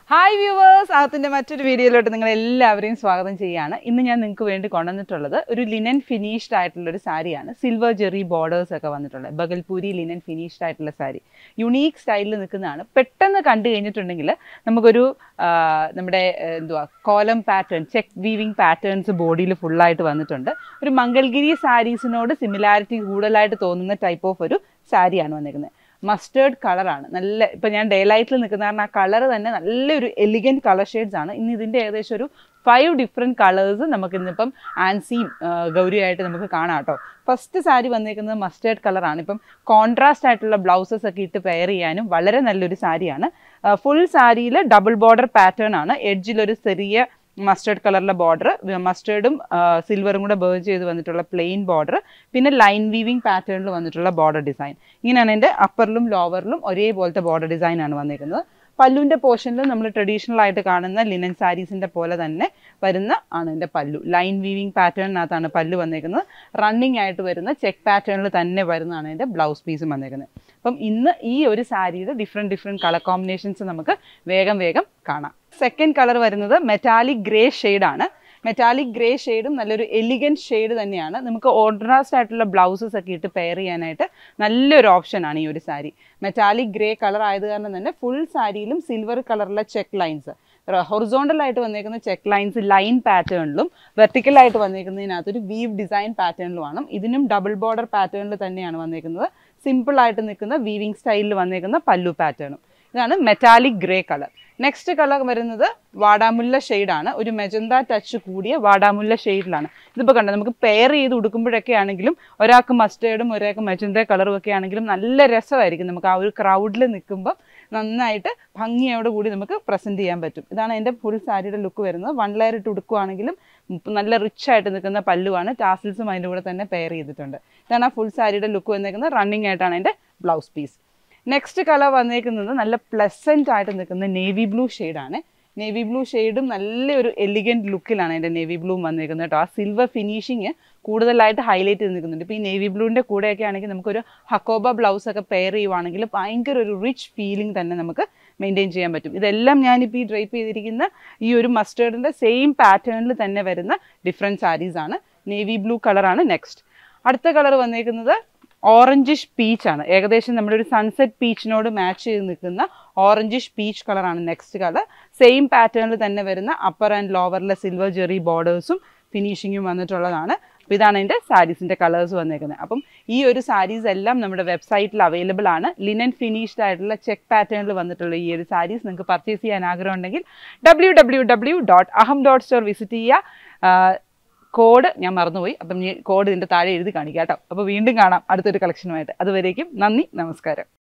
hi viewers അകത്തിൻ്റെ മറ്റൊരു വീഡിയോയിലോട്ട് നിങ്ങൾ എല്ലാവരെയും സ്വാഗതം ചെയ്യാണ് ഇന്ന് ഞാൻ നിങ്ങൾക്ക് വേണ്ടി കൊണ്ടുവന്നിട്ടുള്ളത് ഒരു ലിനൻ ഫിനിഷ്ഡ് ആയിട്ടുള്ള ഒരു സാരിയാണ് സിൽവർ ജെറി ബോർഡേഴ്സ് ഒക്കെ വന്നിട്ടുള്ളത് ബഗൽപൂരി ലിനൻ ഫിനിഷ്ഡ് ആയിട്ടുള്ള സാരി യുണീക്ക് സ്റ്റൈലിൽ നിൽക്കുന്നതാണ് പെട്ടെന്ന് കണ്ടു കഴിഞ്ഞിട്ടുണ്ടെങ്കിൽ നമുക്കൊരു ആ, നമ്മുടെ ആ, എന്തുവാ കോലം പാറ്റേൺ ചെക്ക് വീവിങ് പാറ്റേൺസ് ബോഡിയിൽ ഫുള്ളായിട്ട് വന്നിട്ടുണ്ട് ഒരു മംഗൾഗിരി സാരീസിനോട് സിമിലാരിറ്റി കൂടുതലായിട്ട് തോന്നുന്ന ടൈപ്പ് ഓഫ് ഒരു സാരിയാണ് വന്നിരിക്കുന്നത് മസ്റ്റേർഡ് കളറാണ് നല്ല ഇപ്പം ഞാൻ ഡേ ലൈറ്റിൽ നിൽക്കുന്ന കാരണം ആ കളർ തന്നെ നല്ലൊരു എലിഗൻറ്റ് കളർ ഷെയ്ഡ്സ് ആണ് ഇന്ന് ഇതിൻ്റെ ഏകദേശം ഒരു ഫൈവ് ഡിഫറെൻറ്റ് കളേഴ്സ് നമുക്ക് ഇന്നിപ്പം ആൻസിയും ആ, ഗൗരിയായിട്ട് നമുക്ക് കാണാം കേട്ടോ ഫസ്റ്റ് സാരി വന്നിരിക്കുന്നത് മസ്റ്റേർഡ് കളറാണ് ഇപ്പം കോൺട്രാസ്റ്റ് ആയിട്ടുള്ള ബ്ലൗസസ് ഒക്കെ ഇട്ട് പെയർ ചെയ്യാനും വളരെ നല്ലൊരു സാരിയാണ് ഫുൾ സാരിയിൽ ഡബിൾ ബോർഡർ പാറ്റേൺ ആണ് എഡ്ജിലൊരു ചെറിയ മസ്റ്റേർഡ് കളറിലെ ബോർഡർ മസ്റ്റേർഡും സിൽവറും കൂടെ ബേൺ ചെയ്ത് വന്നിട്ടുള്ള പ്ലെയിൻ ബോർഡർ പിന്നെ ലൈൻ വീവിങ് പാറ്റേണിൽ വന്നിട്ടുള്ള ബോർഡർ ഡിസൈൻ ഇങ്ങനെയാണ് എൻ്റെ അപ്പറിലും ലോവറിലും ഒരേപോലത്തെ ബോർഡർ ഡിസൈൻ ആണ് വന്നിരിക്കുന്നത് പല്ലുവിൻ്റെ പോർഷനിൽ നമ്മൾ ട്രഡീഷണൽ ആയിട്ട് കാണുന്ന ലിനൻ സാരീസിൻ്റെ പോലെ തന്നെ വരുന്ന ആണ് എൻ്റെ പല്ലു ലൈൻ വീവിങ് പാറ്റേണിനകത്താണ് പല്ലു വന്നേക്കുന്നത് റണ്ണിങ് ആയിട്ട് വരുന്ന ചെക്ക് പാറ്റേണിൽ തന്നെ വരുന്നതാണ് എൻ്റെ ബ്ലൗസ് പീസും വന്നേക്കുന്നത് അപ്പം ഇന്ന് ഈ ഒരു സാരിയുടെ ഡിഫറെൻറ്റ് ഡിഫറെൻറ്റ് കളർ കോമ്പിനേഷൻസ് നമുക്ക് വേഗം വേഗം കാണാം സെക്കൻഡ് കളർ വരുന്നത് മെറ്റാലിക് ഗ്രേ ആണ് മെറ്റാലിക് ഗ്രേ ഷെയ്ഡും നല്ലൊരു എലിഗൻറ്റ് ഷെയ്ഡ് തന്നെയാണ് നമുക്ക് ഓർഡറാസ്റ്റ് ആയിട്ടുള്ള ബ്ലൗസസ് ഒക്കെ ഇട്ട് പെയർ ചെയ്യാനായിട്ട് നല്ലൊരു ഓപ്ഷനാണ് ഈ ഒരു സാരി മെറ്റാലിക് ഗ്രേ കളർ ആയത് കാരണം തന്നെ ഫുൾ സാരിയിലും സിൽവർ കളറിലെ ചെക്ക് ലൈൻസ് ഹൊറിസോണ്ടൽ ആയിട്ട് വന്നേക്കുന്ന ചെക്ക് ലൈൻസ് ലൈൻ പാറ്റേണിലും വെർട്ടിക്കൽ ആയിട്ട് വന്നേക്കുന്നതിനകത്ത് ഒരു വീവ് ഡിസൈൻ പാറ്റേണിലുമാണ് ഇതിനും ഡബിൾ ബോർഡർ പാറ്റേണിൽ തന്നെയാണ് വന്നേക്കുന്നത് സിമ്പിൾ ആയിട്ട് നിൽക്കുന്ന വീവിങ് സ്റ്റൈലിൽ വന്നേക്കുന്ന പല്ലു പാറ്റേണും ഇതാണ് metallic grey colour next colour വരുന്നത് വാടാമുല്ല ഷെയ്ഡാണ് ഒരു മെജന്ത ടച്ച് കൂടിയ വാടാമുല്ല ഷെയ്ഡിലാണ് ഇതിപ്പോൾ കണ്ടോ നമുക്ക് പെയർ ചെയ്ത് ഉടുക്കുമ്പോഴൊക്കെ ആണെങ്കിലും ഒരാൾക്ക് മസ്റ്റേർഡും ഒരാൾക്ക് മെജന്ത കളറും ഒക്കെ ആണെങ്കിലും നല്ല രസമായിരിക്കും നമുക്ക് ആ ഒരു ക്രൗഡിൽ നിൽക്കുമ്പോൾ നന്നായിട്ട് ഭംഗിയോട് കൂടി നമുക്ക് പ്രസൻറ്റ് ചെയ്യാൻ പറ്റും ഇതാണ് എൻ്റെ ഫുൾ സാരിയുടെ ലുക്ക് വരുന്നത് വൺ ലെയർ ഇട്ട് ഉടുക്കുവാണെങ്കിലും ഉം നല്ല റിച്ച് ആയിട്ട് നിൽക്കുന്ന പല്ലുവാണ് ടാസിൽസും അതിൻ്റെ കൂടെ തന്നെ പെയർ ചെയ്തിട്ടുണ്ട് ഇതാണ് ആ ഫുൾ സാരിയുടെ ലുക്ക് വന്നേക്കുന്നത് റണ്ണിങ് ആയിട്ടാണ് എൻ്റെ ബ്ലൗസ് പീസ് നെക്സ്റ്റ് കളർ വന്നേക്കുന്നത് നല്ല പ്ലസൻ്റ് ആയിട്ട് നിൽക്കുന്ന നേവി ബ്ലൂ ഷെയ്ഡാണ് നേവി ബ്ലൂ ഷെയ്ഡും നല്ലൊരു എലിഗൻറ്റ് ലുക്കിലാണ് എൻ്റെ നേവി ബ്ലൂവും വന്നേക്കുന്നത് കേട്ടോ ആ സിൽവർ ഫിനിഷിങ് കൂടുതലായിട്ട് ഹൈലൈറ്റ് ചെയ്ത് നിൽക്കുന്നുണ്ട് ഇപ്പോൾ ഈ നേവി ബ്ലൂവിൻ്റെ കൂടെയൊക്കെ ആണെങ്കിൽ നമുക്കൊരു ഹക്കോബ ബ്ലൗസ് ഒക്കെ പെയർ ചെയ്യുവാണെങ്കിൽ ഭയങ്കര ഒരു റിച്ച് ഫീലിംഗ് തന്നെ നമുക്ക് മെയിൻറ്റെയിൻ ചെയ്യാൻ പറ്റും ഇതെല്ലാം ഞാനിപ്പോൾ ഈ ഡ്രൈപ്പ് ചെയ്തിരിക്കുന്ന ഈ ഒരു മസ്റ്റേർഡിൻ്റെ സെയിം പാറ്റേണിൽ തന്നെ വരുന്ന ഡിഫറെൻറ്റ് സാരീസ് ആണ് നേവി ബ്ലൂ കളറാണ് നെക്സ്റ്റ് അടുത്ത കളർ വന്നേക്കുന്നത് ഓറഞ്ചിഷ് പീച്ച് ആണ് ഏകദേശം നമ്മുടെ ഒരു സൺസെറ്റ് പീച്ചിനോട് മാച്ച് ചെയ്ത് നിൽക്കുന്ന ഓറഞ്ചിഷ് പീച്ച് കളറാണ് നെക്സ്റ്റ് കളർ സെയിം പാറ്റേണിൽ തന്നെ വരുന്ന അപ്പർ ആൻഡ് ലോവറിലെ സിൽവർ ജെറി ബോർഡേഴ്സും ഫിനിഷിങ്ങും വന്നിട്ടുള്ളതാണ് അപ്പോൾ ഇതാണ് എൻ്റെ സാരീസിൻ്റെ കളേഴ്സ് വന്നേക്കുന്നത് അപ്പം ഈ ഒരു സാരീസ് എല്ലാം നമ്മുടെ വെബ്സൈറ്റിൽ അവൈലബിൾ ആണ് ലിനൻ ഫിനിഷ്ഡ് ആയിട്ടുള്ള ചെക്ക് പാറ്റേണിൽ വന്നിട്ടുള്ള ഈ ഒരു സാരീസ് നിങ്ങൾക്ക് പർച്ചേസ് ചെയ്യാൻ ആഗ്രഹം ഉണ്ടെങ്കിൽ W W W dot Aham dot store visit ചെയ്യുക കോഡ് ഞാൻ മറന്നുപോയി അപ്പം ഈ കോഡ് ഇതിൻ്റെ താഴെ എഴുതി കാണിക്കാം കേട്ടോ അപ്പോൾ വീണ്ടും കാണാം അടുത്തൊരു കളക്ഷനുമായിട്ട് അതുവരേക്കും നന്ദി നമസ്കാരം